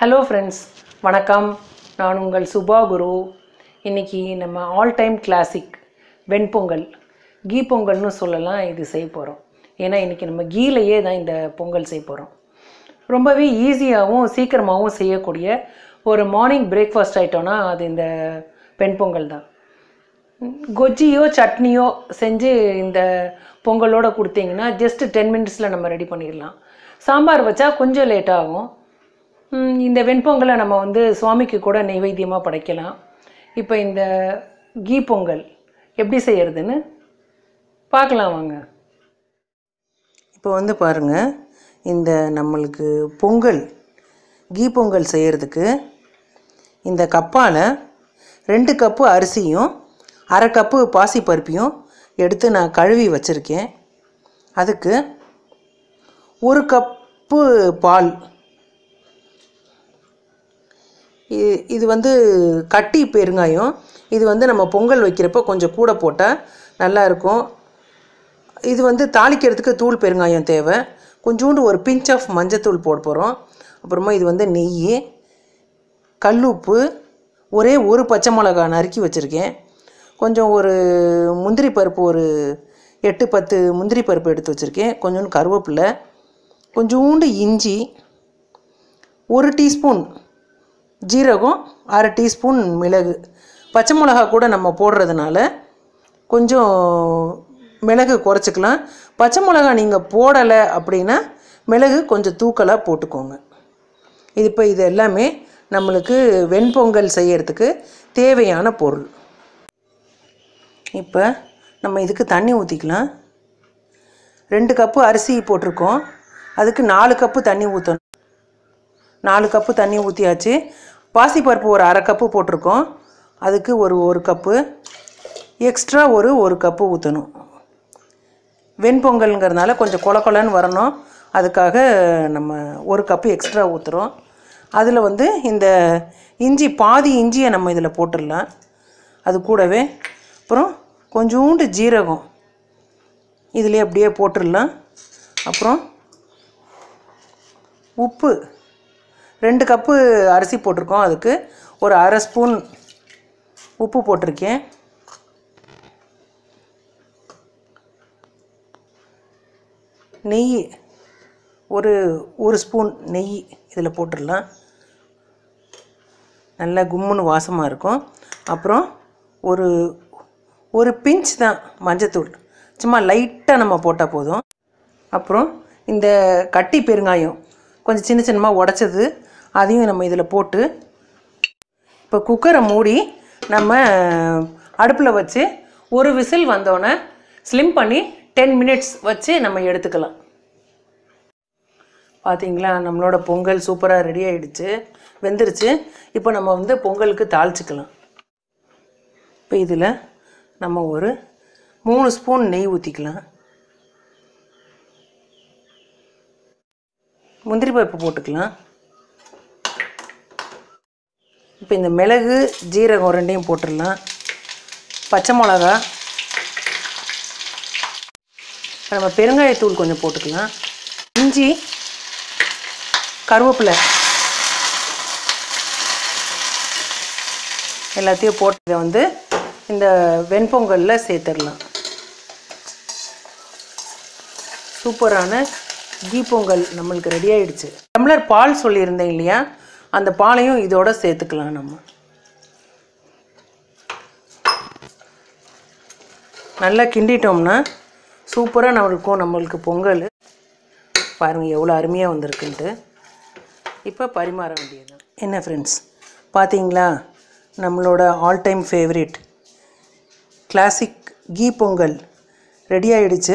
hello friends வணக்கம் நான் உங்கள் சுபா குரு இன்னைக்கு நம்ம ஆல் டைம் கிளாசிக் வெண்பொங்கல் கீ பொங்கல்னு சொல்லலாம் இது செய்ய போகிறோம் ஏன்னா இன்றைக்கி நம்ம கீலையே தான் இந்த பொங்கல் செய்ய போகிறோம் ரொம்பவே ஈஸியாகவும் சீக்கிரமாகவும் செய்யக்கூடிய ஒரு மார்னிங் பிரேக்ஃபாஸ்ட் ஐட்டம்னா அது இந்த வெண்பொங்கல் தான் கொஜ்ஜியோ சட்னியோ செஞ்சு இந்த பொங்கலோட கொடுத்தீங்கன்னா ஜஸ்ட் டென் மினிட்ஸில் நம்ம ரெடி பண்ணிடலாம் சாம்பார் வச்சா கொஞ்சம் லேட் ஆகும் ம், இந்த வெண்பொங்கலை நம்ம வந்து சுவாமிக்கு கூட நைவேத்தியமாக படைக்கலாம் இப்போ இந்த கீ பொங்கல் எப்படி செய்யறதுன்னு பார்க்கலாம் வாங்க இப்போ வந்து பாருங்கள் இந்த நம்மளுக்கு பொங்கல் கீ பொங்கல் செய்கிறதுக்கு இந்த கப்பால் ரெண்டு கப்பு அரிசியும் அரை கப்பு பாசிப்பருப்பையும் எடுத்து நான் கழுவி வச்சுருக்கேன் அதுக்கு ஒரு கப்பு பால் இ- இது வந்து கட்டி பெருங்காயம் இது வந்து நம்ம பொங்கல் வைக்கிறப்ப கொஞ்சம் கூட போட்டால் நல்லா இருக்கும் இது வந்து தாளிக்கிறதுக்கு தூள் பெருங்காயம் தேவை கொஞ்சோண்டு ஒரு பிஞ்ச் ஆஃப் மஞ்சத்தூள் போட போகிறோம் அப்புறமா இது வந்து நெய் கல்லுப்பு ஒரே ஒரு பச்சை மிளகா நறுக்கி வச்சுருக்கேன் கொஞ்சம் ஒரு முந்திரி பருப்பு ஒரு எட்டு பத்து முந்திரி பருப்பு எடுத்து வச்சுருக்கேன் கொஞ்சோண்டு கருவேப்பிலை கொஞ்சோண்டு இஞ்சி ஒரு டீஸ்பூன் ஜீரகம் அரை டீஸ்பூன் மிளகு பச்சை மிளகா கூட நம்ம போடுறதுனால கொஞ்சம் மிளகு குறைச்சிக்கலாம் பச்சை மிளகா நீங்கள் போடலை அப்படின்னா மிளகு கொஞ்சம் தூக்கலாக போட்டுக்கோங்க இது இப்போ இது எல்லாமே நம்மளுக்கு வெண்பொங்கல் செய்யறதுக்கு தேவையான பொருள் இப்போ நம்ம இதுக்கு தண்ணி ஊற்றிக்கலாம் ரெண்டு கப்பு அரிசி போட்டிருக்கோம் அதுக்கு நாலு கப்பு தண்ணி ஊற்றணும் நாலு கப்பு தண்ணி ஊற்றியாச்சு பாசிப்பருப்பு ஒரு அரை கப்பு போட்டிருக்கோம் அதுக்கு ஒரு ஒரு கப்பு எக்ஸ்ட்ரா ஒரு ஒரு கப்பு ஊற்றணும் வெண்பொங்கல்ங்கிறதுனால கொஞ்சம் கொல கொலன்னு வரணும் அதுக்காக நம்ம ஒரு கப்பு எக்ஸ்ட்ரா ஊற்றுறோம் அதில் வந்து இந்த இஞ்சி பாதி இஞ்சியை நம்ம இதில் போட்டுடலாம் அது கூடவே அப்புறம் கொஞ்சோண்டு ஜீரகம் இதிலே அப்படியே போட்டுடலாம் அப்புறம் உப்பு ரெண்டு கப்பு அரிசி போட்டிருக்கோம் அதுக்கு ஒரு அரை ஸ்பூன் உப்பு போட்டிருக்கேன் நெய் ஒரு ஒரு ஸ்பூன் நெய் இதில் போட்டுடலாம் நல்லா கும்முன்னு வாசமாக இருக்கும் அப்புறம் ஒரு ஒரு பிஞ்ச் தான் மஞ்சத்தூள் சும்மா லைட்டாக நம்ம போட்டால் போதும் அப்புறம் இந்த கட்டி பெருங்காயம் கொஞ்சம் சின்ன சின்னமாக உடச்சது அதையும் நம்ம இதில் போட்டு இப்போ குக்கரை மூடி நம்ம அடுப்பில் வச்சு ஒரு விசில் வந்தோடனே ஸ்லிம் பண்ணி டென் மினிட்ஸ் வச்சு நம்ம எடுத்துக்கலாம் பார்த்தீங்களா நம்மளோட பொங்கல் சூப்பராக ரெடி ஆயிடுச்சு வெந்துருச்சு இப்போ நம்ம வந்து பொங்கலுக்கு தாளிச்சுக்கலாம் இப்போ இதில் நம்ம ஒரு மூணு ஸ்பூன் நெய் ஊற்றிக்கலாம் முந்திரி பருப்பு போட்டுக்கலாம் இப்போ இந்த மிளகு ஜீரகம் ரெண்டையும் போட்டுடலாம் பச்சை மிளகா இப்போ நம்ம பெருங்காயத்தூள் கொஞ்சம் போட்டுக்கலாம் இஞ்சி கருவேப்பிலை எல்லாத்தையும் போட்டு இதை வந்து இந்த வெண்பொங்கலில் சேர்த்துடலாம் சூப்பரான கீ பொங்கல் நம்மளுக்கு ரெடி ஆயிடுச்சு டம்ளர் பால் சொல்லியிருந்தேன் இல்லையா அந்த பாலையும் இதோட சேர்த்துக்கலாம் நம்ம நல்லா கிண்டிட்டோம்னா சூப்பராக நம்ம இருக்கும் நம்மளுக்கு பொங்கல் பாருங்கள் எவ்வளோ அருமையாக வந்திருக்குன்ட்டு இப்போ பரிமாற வேண்டியது என்ன ஃப்ரெண்ட்ஸ் பார்த்தீங்களா நம்மளோட all time favourite classic ghee pongal ready ஆயிடுச்சு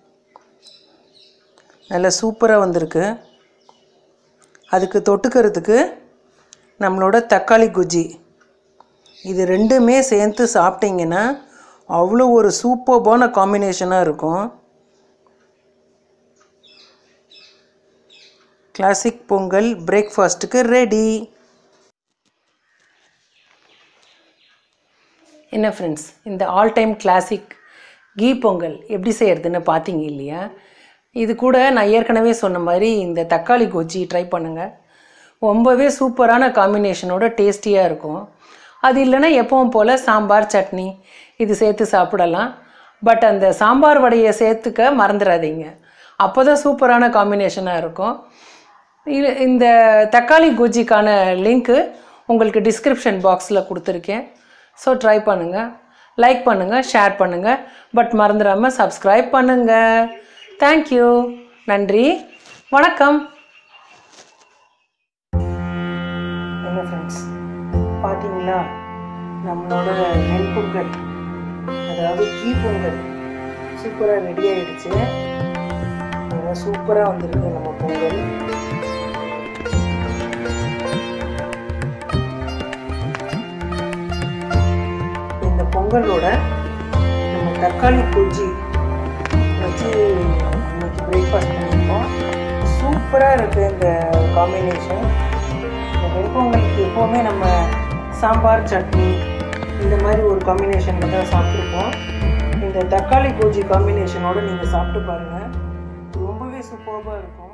நல்லா சூப்பராக வந்திருக்கு அதுக்கு தொட்டுக்கிறதுக்கு நம்மளோட தக்காளி குஜ்ஜி இது ரெண்டுமே சேர்த்து சாப்பிட்டீங்கன்னா அவ்வளோ ஒரு சூப்பர்பான காம்பினேஷனாக இருக்கும் கிளாசிக் பொங்கல் பிரேக்ஃபாஸ்ட்டுக்கு ரெடி என்ன ஃப்ரெண்ட்ஸ் இந்த all time classic ghee pongal எப்படி செய்யறதுன்னு பார்த்தீங்க இல்லையா இது கூட நான் ஏற்கனவே சொன்ன மாதிரி இந்த தக்காளி கோச்சி ட்ரை பண்ணுங்கள் ரொம்பவே சூப்பரான காம்பினேஷனோட டேஸ்டியாக இருக்கும் அது இல்லைன்னா எப்பவும் போல் சாம்பார் சட்னி இது சேர்த்து சாப்பிடலாம் பட் அந்த சாம்பார் வடையை சேர்த்துக்க மறந்துடாதீங்க அப்போ தான் சூப்பரான காம்பினேஷனாக இருக்கும் இது இந்த தக்காளி கோஜிக்கான லிங்க்கு உங்களுக்கு டிஸ்கிரிப்ஷன் பாக்ஸில் கொடுத்துருக்கேன் ஸோ ட்ரை பண்ணுங்கள் லைக் பண்ணுங்கள் ஷேர் பண்ணுங்கள் பட் மறந்துடாமல் சப்ஸ்கிரைப் பண்ணுங்கள் தேங்க்யூ நன்றி வணக்கம் என்ன ஃப்ரெண்ட்ஸ் பார்த்தீங்களா நம்மளோட வெண்பொங்கல் அதாவது கீ பொங்கல் சூப்பராக ரெடி ஆயிடுச்சு சூப்பராக வந்திருக்கு நம்ம பொங்கல் இந்த பொங்கலோட நம்ம தக்காளி குஜி வச்சு இன்னைக்கு பிரேக்ஃபாஸ்ட் பண்ணியிருக்கோம் சூப்பராக இருக்குது இந்த காம்பினேஷன் இந்த வெண்பொங்கலுக்கு எப்போவுமே நம்ம சாம்பார் சட்னி இந்த மாதிரி ஒரு காம்பினேஷனில் தான் சாப்பிட்ருப்போம் இந்த தக்காளி கோஜி காம்பினேஷனோட நீங்கள் சாப்பிட்டு பாருங்கள் ரொம்பவே சூப்பராக இருக்கும்